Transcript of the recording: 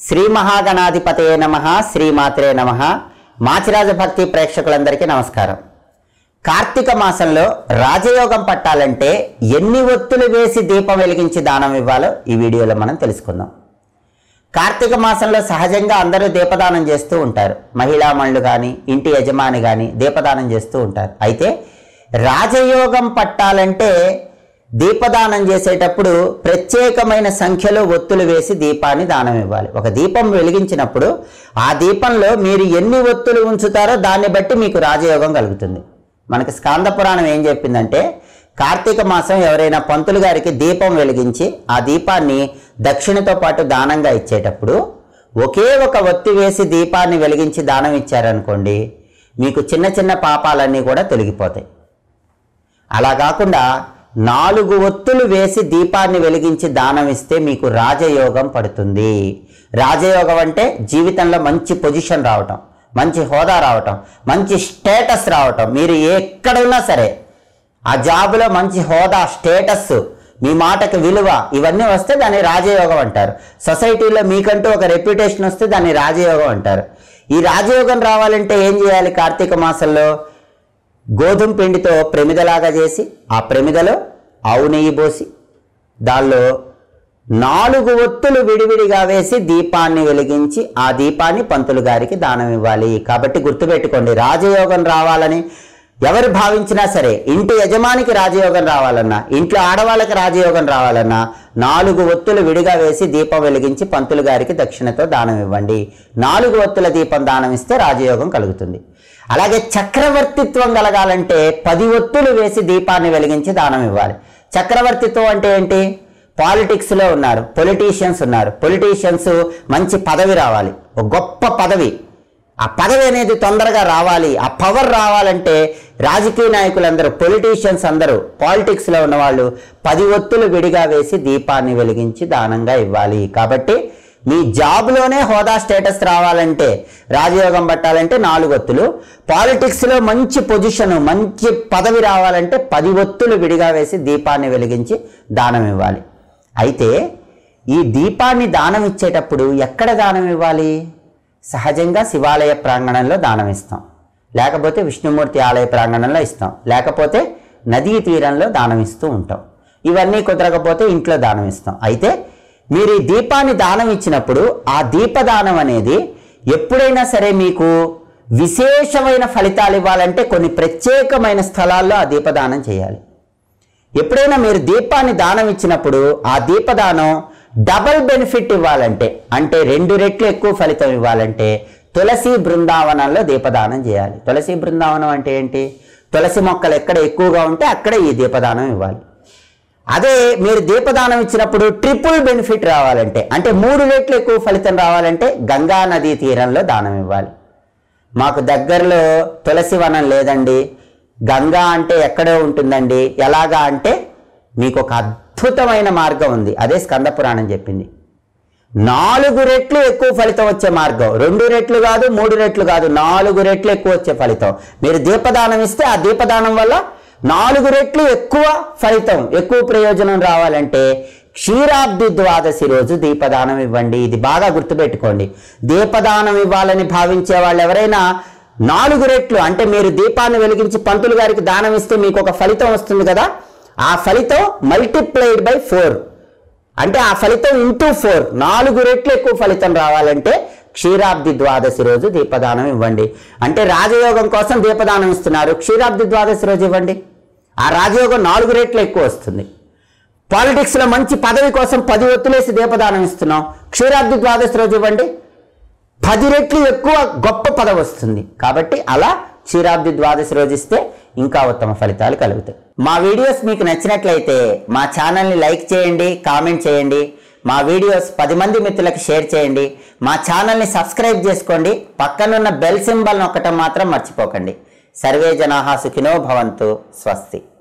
శ్రీ మహాగణాధిపతయే నమ శ్రీమాత్రే నమ మాచిరాజ భక్తి ప్రేక్షకులందరికీ నమస్కారం కార్తీక మాసంలో రాజయోగం పట్టాలంటే ఎన్ని ఒత్తులు వేసి దీపం వెలిగించి దానం ఇవ్వాలో ఈ వీడియోలో మనం తెలుసుకుందాం కార్తీక మాసంలో సహజంగా అందరూ దీపదానం చేస్తూ ఉంటారు మహిళామణులు కానీ ఇంటి యజమాని కానీ దీపదానం చేస్తూ ఉంటారు అయితే రాజయోగం పట్టాలంటే దీపదానం చేసేటప్పుడు ప్రత్యేకమైన సంఖ్యలో ఒత్తులు వేసి దీపాన్ని దానం ఇవ్వాలి ఒక దీపం వెలిగించినప్పుడు ఆ దీపంలో మీరు ఎన్ని ఒత్తులు ఉంచుతారో దాన్ని బట్టి మీకు రాజయోగం కలుగుతుంది మనకి స్కాంద పురాణం ఏం చెప్పిందంటే కార్తీక మాసం ఎవరైనా పంతులు గారికి దీపం వెలిగించి ఆ దీపాన్ని దక్షిణతో పాటు దానంగా ఇచ్చేటప్పుడు ఒకే ఒక ఒత్తి వేసి దీపాన్ని వెలిగించి దానం ఇచ్చారనుకోండి మీకు చిన్న చిన్న పాపాలన్నీ కూడా తొలగిపోతాయి అలా కాకుండా నాలుగు ఒత్తులు వేసి దీపాన్ని వెలిగించి దానం ఇస్తే మీకు రాజయోగం పడుతుంది రాజయోగం అంటే జీవితంలో మంచి పొజిషన్ రావటం మంచి హోదా రావటం మంచి స్టేటస్ రావటం మీరు ఎక్కడ ఉన్నా సరే ఆ జాబులో మంచి హోదా స్టేటస్ మీ మాటకు విలువ ఇవన్నీ వస్తే దాన్ని రాజయోగం అంటారు సొసైటీలో మీకంటూ ఒక రెప్యుటేషన్ వస్తే దాన్ని రాజయోగం అంటారు ఈ రాజయోగం రావాలంటే ఏం చేయాలి కార్తీక మాసంలో గోధుమ పిండితో ప్రమిదలాగా చేసి ఆ ప్రమిదలో ఆవు నెయ్యి పోసి దానిలో నాలుగు ఒత్తులు విడివిడిగా వేసి దీపాన్ని వెలిగించి ఆ దీపాన్ని పంతులు గారికి దానం ఇవ్వాలి కాబట్టి గుర్తుపెట్టుకోండి రాజయోగం రావాలని ఎవరు భావించినా సరే ఇంటి యజమానికి రాజయోగం రావాలన్నా ఇంట్లో ఆడవాళ్ళకి రాజయోగం రావాలన్నా నాలుగు ఒత్తులు విడిగా వేసి దీపం వెలిగించి పంతులు గారికి దక్షిణతో దానం ఇవ్వండి నాలుగు ఒత్తుల దీపం దానం ఇస్తే రాజయోగం కలుగుతుంది అలాగే చక్రవర్తిత్వం కలగాలంటే పది ఒత్తులు వేసి దీపాన్ని వెలిగించి దానం ఇవ్వాలి చక్రవర్తిత్వం అంటే ఏంటి పాలిటిక్స్లో ఉన్నారు పొలిటీషియన్స్ ఉన్నారు పొలిటీషియన్స్ మంచి పదవి రావాలి ఒక గొప్ప పదవి ఆ పదవి అనేది తొందరగా రావాలి ఆ పవర్ రావాలంటే రాజకీయ నాయకులందరూ పొలిటీషియన్స్ అందరూ పాలిటిక్స్లో ఉన్నవాళ్ళు పది ఒత్తులు విడిగా వేసి దీపాన్ని వెలిగించి దానంగా ఇవ్వాలి కాబట్టి మీ జాబ్లోనే హోదా స్టేటస్ రావాలంటే రాజయోగం పట్టాలంటే నాలుగు ఒత్తులు పాలిటిక్స్లో మంచి పొజిషన్ మంచి పదవి రావాలంటే పది ఒత్తులు విడిగా వేసి దీపాన్ని వెలిగించి దానం ఇవ్వాలి అయితే ఈ దీపాన్ని దానం ఇచ్చేటప్పుడు ఎక్కడ దానం ఇవ్వాలి సహజంగా శివాలయ ప్రాంగణంలో దానం ఇస్తాం లేకపోతే విష్ణుమూర్తి ఆలయ ప్రాంగణంలో ఇస్తాం లేకపోతే నదీ తీరంలో దానం ఇస్తూ ఉంటాం ఇవన్నీ కుదరకపోతే ఇంట్లో దానం ఇస్తాం అయితే మీరు ఈ దీపాన్ని దానం ఇచ్చినప్పుడు ఆ దీపదానం అనేది ఎప్పుడైనా సరే మీకు విశేషమైన ఫలితాలు ఇవ్వాలంటే కొన్ని ప్రత్యేకమైన స్థలాల్లో ఆ దీపదానం చేయాలి ఎప్పుడైనా మీరు దీపాన్ని దానం ఇచ్చినప్పుడు ఆ దీపదానం డబల్ బెనిఫిట్ ఇవ్వాలంటే అంటే రెండు రెట్లు ఎక్కువ ఫలితం ఇవ్వాలంటే తులసి బృందావనంలో దీపదానం చేయాలి తులసి బృందావనం అంటే ఏంటి తులసి మొక్కలు ఎక్కడ ఎక్కువగా ఉంటే అక్కడ ఈ దీపదానం ఇవ్వాలి అదే మీరు దీపదానం ఇచ్చినప్పుడు ట్రిపుల్ బెనిఫిట్ రావాలంటే అంటే మూడు రెట్లు ఎక్కువ ఫలితం రావాలంటే గంగా నదీ తీరంలో దానం ఇవ్వాలి మాకు దగ్గరలో తులసి వనం లేదండి గంగా అంటే ఎక్కడో ఉంటుందండి ఎలాగా అంటే మీకు ఒక అద్భుతమైన మార్గం ఉంది అదే స్కంద పురాణం చెప్పింది నాలుగు రెట్లు ఎక్కువ ఫలితం వచ్చే మార్గం రెండు రెట్లు కాదు మూడు రెట్లు కాదు నాలుగు రెట్లు ఎక్కువ వచ్చే ఫలితం మీరు దీపదానం ఇస్తే ఆ దీపదానం వల్ల నాలుగు రెట్లు ఎక్కువ ఫలితం ఎక్కువ ప్రయోజనం రావాలంటే క్షీరాబ్ది ద్వాదశి రోజు దీపదానం ఇవ్వండి ఇది బాగా గుర్తుపెట్టుకోండి దీపదానం ఇవ్వాలని భావించే వాళ్ళు ఎవరైనా నాలుగు రెట్లు అంటే మీరు దీపాన్ని వెలిగించి పంతులు గారికి దానం ఇస్తే మీకు ఒక ఫలితం వస్తుంది కదా ఆ ఫలితం మల్టిప్లైడ్ బై ఫోర్ అంటే ఆ ఫలితం ఇంటూ ఫోర్ నాలుగు రెట్లు ఎక్కువ ఫలితం రావాలంటే క్షీరాబ్ది ద్వాదశి రోజు దీపదానం ఇవ్వండి అంటే రాజయోగం కోసం దీపదానం ఇస్తున్నారు క్షీరాబ్ది ద్వాదశి రోజు ఇవ్వండి ఆ రాజయోగం నాలుగు రెట్లు ఎక్కువ వస్తుంది పాలిటిక్స్లో మంచి పదవి కోసం పది ఒత్తులేసి దీపదానం ఇస్తున్నాం క్షీరాబ్ది ద్వాదశి రోజు ఇవ్వండి పది రెట్లు ఎక్కువ గొప్ప పదవి వస్తుంది కాబట్టి అలా క్షీరాబ్ది ద్వాదశి రోజు ఇస్తే ఇంకా ఉత్తమ ఫలితాలు కలుగుతాయి మా వీడియోస్ మీకు నచ్చినట్లయితే మా ఛానల్ని లైక్ చేయండి కామెంట్ చేయండి మా వీడియోస్ పది మంది మిత్రులకు షేర్ చేయండి మా ఛానల్ని సబ్స్క్రైబ్ చేసుకోండి పక్కనున్న బెల్ సింబల్ నొక్కటం మాత్రం మర్చిపోకండి సర్వే జనాహా సుఖినో భవంతు స్వస్తి